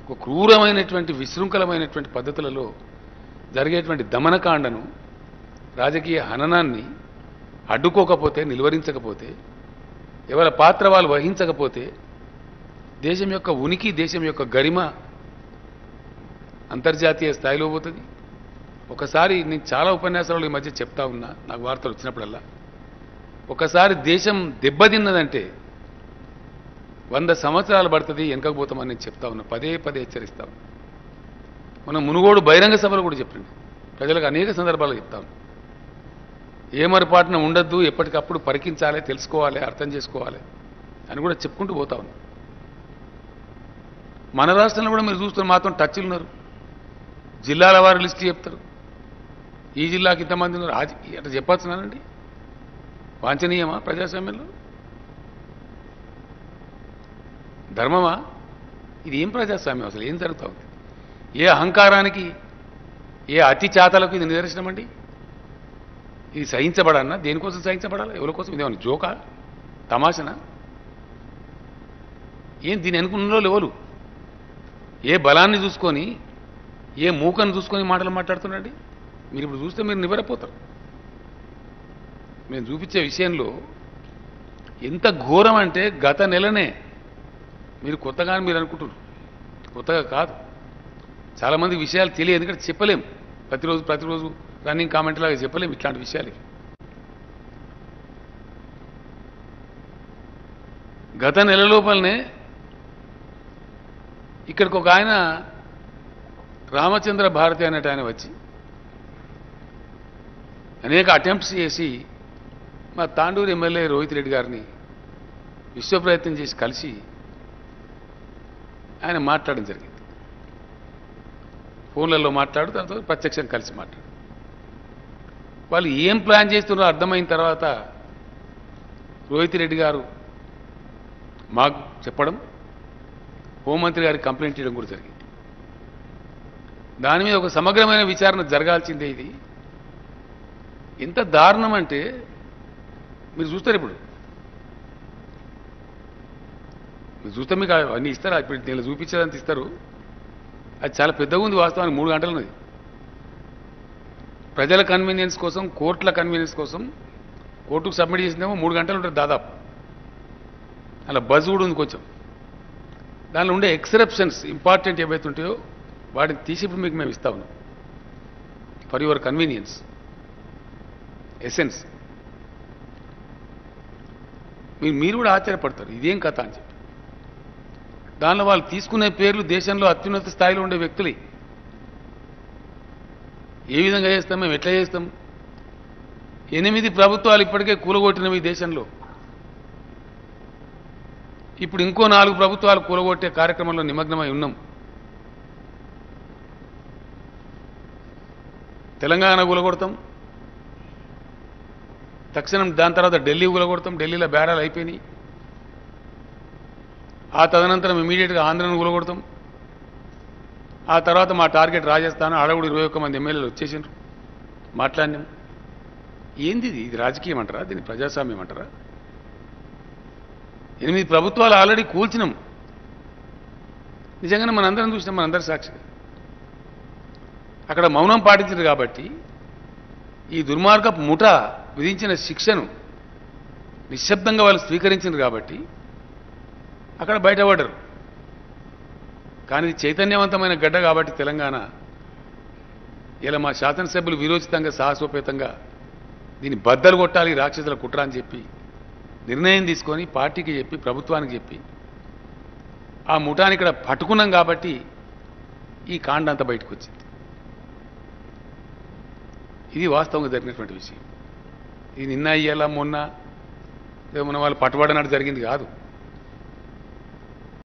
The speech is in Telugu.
ఒక క్రూరమైనటువంటి విశృంఖలమైనటువంటి పద్ధతులలో జరిగేటువంటి దమనకాండను రాజకీయ హననాన్ని అడ్డుకోకపోతే నిలువరించకపోతే ఎవరి పాత్ర వాళ్ళు వహించకపోతే దేశం యొక్క ఉనికి దేశం యొక్క గరిమ అంతర్జాతీయ స్థాయిలో పోతుంది ఒకసారి నేను చాలా ఉపన్యాసాలు ఈ మధ్య చెప్తా ఉన్నా నాకు వార్తలు వచ్చినప్పుడల్లా ఒకసారి దేశం దెబ్బతిన్నదంటే వంద సంవత్సరాలు పడుతుంది వెనకపోతామని నేను చెప్తా ఉన్నా పదే పదే హెచ్చరిస్తా ఉన్నా మనం మునుగోడు బహిరంగ సభలో కూడా చెప్పింది ప్రజలకు అనేక సందర్భాలు చెప్తా ఉన్నా ఏమరపాటున ఉండొద్దు ఎప్పటికప్పుడు పరికించాలి తెలుసుకోవాలి అర్థం చేసుకోవాలి అని కూడా చెప్పుకుంటూ పోతా ఉన్నాం మన రాష్ట్రంలో కూడా మీరు చూస్తున్న మాత్రం టచ్లు ఉన్నారు జిల్లాల వారి లిస్టు చెప్తారు ఈ జిల్లాకి ఇంతమంది ఉన్నారు అది అట్లా చెప్పచ్చున్నానండి వాంఛనీయమా ప్రజాస్వామ్యంలో ధర్మమా ఇది ఏం ప్రజాస్వామ్యం అసలు ఏం జరుగుతూ ఉంది ఏ అహంకారానికి ఏ అతి చాతలకు ఇది నిదర్శనం అండి ఇది సహించబడన్నా దేనికోసం సహించబడాలి ఎవరి కోసం ఇదేమన్నా జోకా తమాషనా ఏం దీని అనుకున్నలో లేవలు ఏ బలాన్ని చూసుకొని ఏ మూకను చూసుకొని మాటలు మాట్లాడుతున్నాండి మీరు ఇప్పుడు చూస్తే మీరు నివ్వరపోతారు మేము చూపించే విషయంలో ఎంత ఘోరం అంటే గత నెలనే మీరు కొత్తగా అని మీరు అనుకుంటున్నారు కొత్తగా కాదు చాలామంది విషయాలు తెలియదు ఎందుకంటే చెప్పలేం ప్రతిరోజు ప్రతిరోజు రన్నింగ్ కామెంట్ లాగా చెప్పలేం ఇట్లాంటి విషయాలు గత నెల లోపలనే ఇక్కడికి ఒక ఆయన రామచంద్ర భారతి అనేట ఆయన వచ్చి అనేక అటెంప్ట్స్ చేసి మా తాండూరు ఎమ్మెల్యే రోహిత్ రెడ్డి గారిని విశ్వ ప్రయత్నం చేసి కలిసి ఆయన మాట్లాడడం జరిగింది ఫోన్లలో మాట్లాడు దాంతో ప్రత్యక్షం కలిసి మాట్లాడు వాళ్ళు ఏం ప్లాన్ చేస్తున్నారో అర్థమైన తర్వాత రోహిత్ రెడ్డి గారు మాకు చెప్పడం హోంమంత్రి గారికి కంప్లైంట్ చేయడం కూడా జరిగింది దాని మీద ఒక సమగ్రమైన విచారణ జరగాల్సిందే ఇది ఎంత దారుణం అంటే మీరు చూస్తారు ఇప్పుడు మీరు చూస్తే మీకు అన్నీ ఇస్తారా ఇప్పుడు నేను చూపించేదంత ఇస్తారు అది చాలా పెద్దగా ఉంది వాస్తవానికి మూడు గంటలు ఉన్నది ప్రజల కన్వీనియన్స్ కోసం కోర్టుల కన్వీనియన్స్ కోసం కోర్టుకు సబ్మిట్ చేసిందేమో మూడు గంటలు ఉంటుంది దాదాపు అలా బజ్ కూడా ఉంది కొంచెం దానిలో ఉండే ఎక్సెప్షన్స్ ఇంపార్టెంట్ ఏవైతే ఉంటాయో వాటిని తీసి ఇప్పుడు మీకు మేము ఇస్తా ఉన్నాం ఫర్ యువర్ కన్వీనియన్స్ ఎసెన్స్ మీరు మీరు కూడా ఆశ్చర్యపడతారు ఇదేం కథ అని చెప్పి దానిలో వాళ్ళు తీసుకునే పేర్లు దేశంలో అత్యున్నత స్థాయిలో ఉండే వ్యక్తులే ఏ విధంగా చేస్తాం మేము ఎట్లా చేస్తాం ఎనిమిది ప్రభుత్వాలు ఇప్పటికే కూలగొట్టినవి ఈ దేశంలో ఇప్పుడు ఇంకో నాలుగు ప్రభుత్వాలు కూలగొట్టే కార్యక్రమంలో నిమగ్నమై ఉన్నాం తెలంగాణ కూలగొడతాం తక్షణం దాని తర్వాత ఢిల్లీ కూలగొడతాం ఢిల్లీలో బేరాలు అయిపోయినాయి ఆ తదనంతరం ఇమీడియట్గా ఆంధ్రను కూలగొడతాం ఆ తర్వాత మా టార్గెట్ రాజస్థాన్ అడవుడు ఇరవై ఒక్క మంది ఎమ్మెల్యేలు వచ్చేసిండ్రు మాట్లాడినాం ఏంది ఇది ఇది రాజకీయం అంటారా దీన్ని ప్రజాస్వామ్యం అంటారా ఎనిమిది ప్రభుత్వాలు ఆల్రెడీ కూల్చినాం నిజంగానే మనందరం చూసినాం మనందరి సాక్షిగా అక్కడ మౌనం పాటించింది కాబట్టి ఈ దుర్మార్గపు ముఠ విధించిన శిక్షను నిశ్శబ్దంగా వాళ్ళు స్వీకరించింది కాబట్టి అక్కడ బయటపడ్డరు కానీ ఇది చైతన్యవంతమైన గడ్డ కాబట్టి తెలంగాణ ఇలా మా శాసనసభ్యులు విరోచితంగా సాహసోపేతంగా దీన్ని బద్దలు కొట్టాలి ఈ రాక్షసుల కుట్ర అని చెప్పి నిర్ణయం తీసుకొని పార్టీకి చెప్పి ప్రభుత్వానికి చెప్పి ఆ ముఠాన్ని ఇక్కడ పట్టుకున్నాం కాబట్టి ఈ కాండ అంతా బయటకు వచ్చింది ఇది వాస్తవంగా జరిగినటువంటి విషయం ఇది నిన్న ఇయ్యాల మొన్న ఏమన్నా వాళ్ళు పట్టుబడినట్టు జరిగింది కాదు